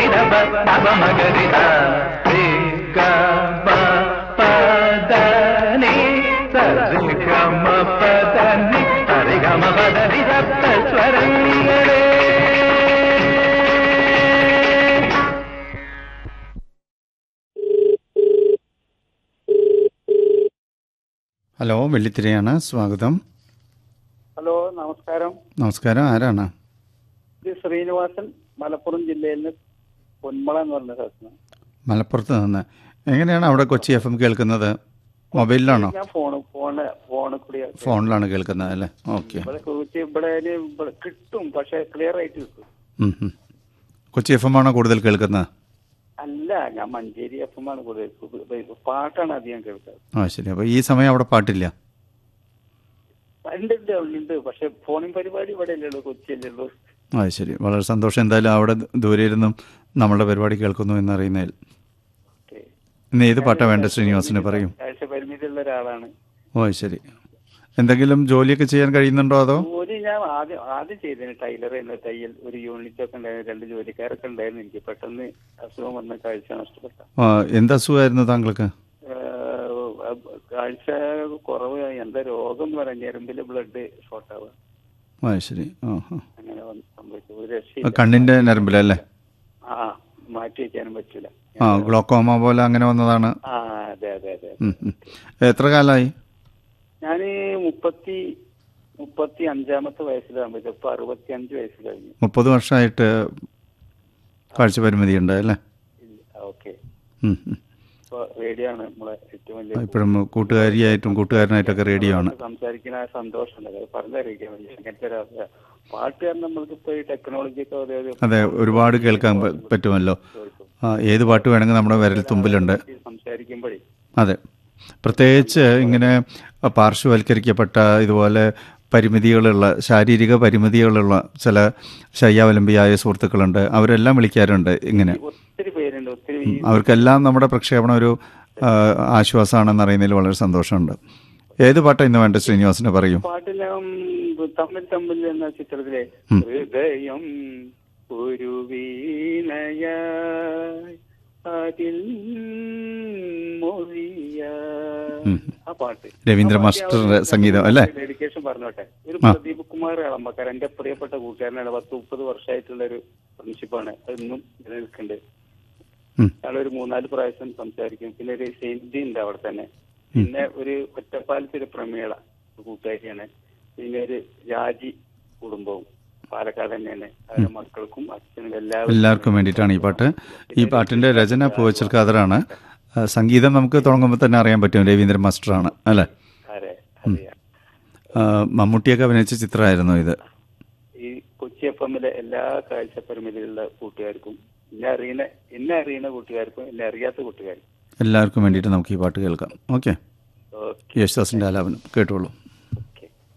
నిరబ నవ మగరిద రే గ ప ప ద ని సరి గ మ ప ద ని సరి గ మ ప ద ని సప్త స్వరങ്ങളే ഹലോ വെള്ളിത്തിരയാണ് സ്വാഗതം ഹലോ നമസ്കാരം നമസ്കാരം ആരാണ് ഇത് ശ്രീനിവാസൻ മലപ്പുറം ജില്ലയിൽ നിന്ന് പൊന്മള എന്ന് പറഞ്ഞ സ്ഥലത്താണ് മലപ്പുറത്ത് നിന്ന് എങ്ങനെയാണ് അവിടെ കൊച്ചി എഫ് എം കേൾക്കുന്നത് മൊബൈലിലാണോ ഞാൻ ഫോണ് ഫോണ് ഫോണിൽ കൂടി ഫോണിലാണ് കേൾക്കുന്നത് അല്ലേ ഓക്കെ ഇവിടെ ചോദിച്ച് ഇവിടെ ഇനി ഇവിടെ കിട്ടും പക്ഷെ ക്ലിയർ ആയിട്ട് കിട്ടും ഉം, ഉം. കൊച്ചി എഫ് എം ആണോ കൂടുതൽ കേൾക്കുന്നത് അല്ല ഞാൻ മഞ്ചേരി എഫ് എം ആണ് കൂടുതൽ പാട്ടാണ് അധികം കേൾക്കാറ് ആ ശരി അപ്പോൾ ഈ സമയം അവിടെ പാട്ടില്ല ഉണ്ട് ഉണ്ട് ഉണ്ട് പക്ഷെ ഫോണിംഗ് പരിപാടി ഇവിടെ അല്ലേ ഉള്ളൂ കൊച്ചിയല്ലേ ഉള്ളൂ ആ ശരി വളരെ സന്തോഷം എന്തായാലും അവിടെ ദൂരെ ഇരുന്നും നമ്മളുടെ പരിപാടി കേൾക്കുന്നു എന്നറിയുന്നതിൽ ഓക്കേ. ഇന്ന് ഏത് പാട്ടാണ് വേണ്ടത് ശ്രീനിവാസിന് പറയും കാഴ്ച പരിമിതിയുള്ള ഒരാളാണ് ഓ ശരി എന്തെങ്കിലും ജോലിയൊക്കെ ചെയ്യാൻ കഴിയുന്നുണ്ടോ അതോ ജോലി ഞാൻ ആദ്യം ആദ്യം ചെയ്തതിന് ടൈലർ എന്ന തയ്യൽ ഒരു യൂണിറ്റ് ഒക്കെ ഉണ്ടായിരുന്നു രണ്ട് ജോലിക്കാരൊക്കെ ഉണ്ടായിരുന്നു എനിക്ക് പെട്ടെന്ന് അസുഖം വന്ന കാഴ്ച നഷ്ടപ്പെട്ട ആ, എന്ത് അസുഖമായിരുന്നു താങ്കൾക്ക് ഏഹ് കാഴ്ച കുറവ് എന്താ രോഗം എന്ന് പറയാൻ ഞരമ്പില് ബ്ലഡ് ഷോർട്ട് ആവുക ആ ശരി ആ ആ. അങ്ങനെ വന്ന് സംഭവിച്ചു ഒരു ആ, രക്ഷയില്ല കണ്ണിന്റെ നരമ്പിലല്ലേ ആ മാറ്റി വെക്കാനും പറ്റില്ല ആ ഗ്ലോക്കോമ പോലെ അങ്ങനെ വന്നതാണ് ആ അതെ അതെ അതെ ഉം, ഉം. എത്ര കാലമായി ഞാന് മുപ്പത്തി മുപ്പത്തി അഞ്ചാമത്തെ വയസ്സിലാകുമ്പോ ഇപ്പൊ അറുപത്തി അഞ്ച് വയസ്സ് കഴിഞ്ഞു മുപ്പത് വർഷമായിട്ട് കാഴ്ച പരിമിതി ഉണ്ട് അല്ലേ ഓക്കെ ഉം, ഉം. ഇപ്പൊ റേഡിയോ ആണ് നമ്മളെ ഏറ്റവും വലിയ ഇപ്പോഴും കൂട്ടുകാരിയായിട്ടും കൂട്ടുകാരനായിട്ടൊക്കെ റേഡിയോ ആണ് സംസാരിക്കുന്ന ആ സന്തോഷമുണ്ട് അത് പറഞ്ഞറിയിക്കാൻ വയ്യ അങ്ങനത്തെ ഒരു അവസ്ഥ. പാട്ട് കാരണം നമ്മൾക്ക് ഇപ്പൊ ഈ ടെക്നോളജി ഒക്കെ ഓരോ അതെ ഒരുപാട് കേൾക്കാൻ പ- പറ്റുമല്ലോ ആ, ഏത് പാട്ട് വേണമെങ്കിൽ നമ്മുടെ വിരൽ തുമ്പിലുണ്ട് സംസാരിക്കുമ്പോഴേ അതെ പ്രത്യേകിച്ച് ഇങ്ങനെ പാർശ്വവൽക്കരിക്കപ്പെട്ട ഇതുപോലെ പരിമിതികളുള്ള ശാരീരിക പരിമിതികളുള്ള ചില ശയ്യാവലംബിയായ സുഹൃത്തുക്കളുണ്ട് അവരെല്ലാം വിളിക്കാറുണ്ട് ഇങ്ങനെ ഒത്തിരി പേരുണ്ട് ഒത്തിരി ഈ അവർക്കെല്ലാം നമ്മുടെ പ്രക്ഷേപണം ഒരു ആ, ആശ്വാസമാണെന്ന് അറിയുന്നതിൽ വളരെ സന്തോഷമുണ്ട് ഏത് പാട്ടാണ് ഇന്ന് വേണ്ട ശ്രീനിവാസിന് പറയും പാട്ടിലും തമ്മിൽ തമ്മിൽ എന്ന ചിത്രത്തിലെ ഹൃദയം ഒരു വീണയായി അതിൽ മൊഴിയായി ഉം. ആ പാട്ട് രവീന്ദ്ര മാസ്റ്ററുടെ സംഗീതം അല്ലേ ഡെഡിക്കേഷൻ പറഞ്ഞോട്ടെ ഒരു ആ. പ്രദീപ് കുമാർ ഇളമ്പക്കാരൻ എന്റെ പ്രിയപ്പെട്ട കൂട്ടുകാരനാണ് പത്ത് മുപ്പത് വർഷമായിട്ടുള്ള ഒരു ഫ്രണ്ട്ഷിപ്പാണ് അത് ഇന്നും നിലനിൽക്കുന്നുണ്ട് ഉം. അയാൾ ഒരു മൂന്നാല് പ്രാവശ്യം സംസാരിക്കും പിന്നെ ഒരു സെയിൻറ്റി ഉണ്ട് അവിടെ തന്നെ പിന്നെ ഒരു ഒറ്റപ്പാലത്തെ ഒരു പ്രമേള ഒരു കൂട്ടുകാരിയാണ് പിന്നെ ഒരു രാജി കുടുംബവും പാലക്കാട് തന്നെയാണ് അവരുടെ മക്കൾക്കും അച്ഛനും എല്ലാവർക്കും എല്ലാവർക്കും വേണ്ടിയിട്ടാണ് ഈ പാട്ട് ഈ പാട്ടിന്റെ രചന പൂവച്ചൽ ഖാദറാണ് ആ, സംഗീതം നമുക്ക് തുടങ്ങുമ്പോൾ തന്നെ അറിയാൻ പറ്റും രവീന്ദ്രൻ മാസ്റ്ററാണ് അല്ലേ അതെ അറിയാം ആ, മമ്മൂട്ടിയൊക്കെ അഭിനയിച്ച ചിത്രമായിരുന്നു ഇത് ഈ കൊച്ചി എഫ് എമ്മിലെ എല്ലാ കാഴ്ച പരിമിതികളുള്ള കൂട്ടുകാർക്കും എന്നെ അറിയുന്ന എന്നെ അറിയുന്ന കൂട്ടുകാർക്കും എന്നെ അറിയാത്ത കൂട്ടുകാർക്കും എല്ലാവർക്കും വേണ്ടിയിട്ട് നമുക്ക് ഈ പാട്ട് കേൾക്കാം ഓക്കെ ഓക്കെ യേശുദാസിന്റെ ആലാപനം കേട്ടോളൂ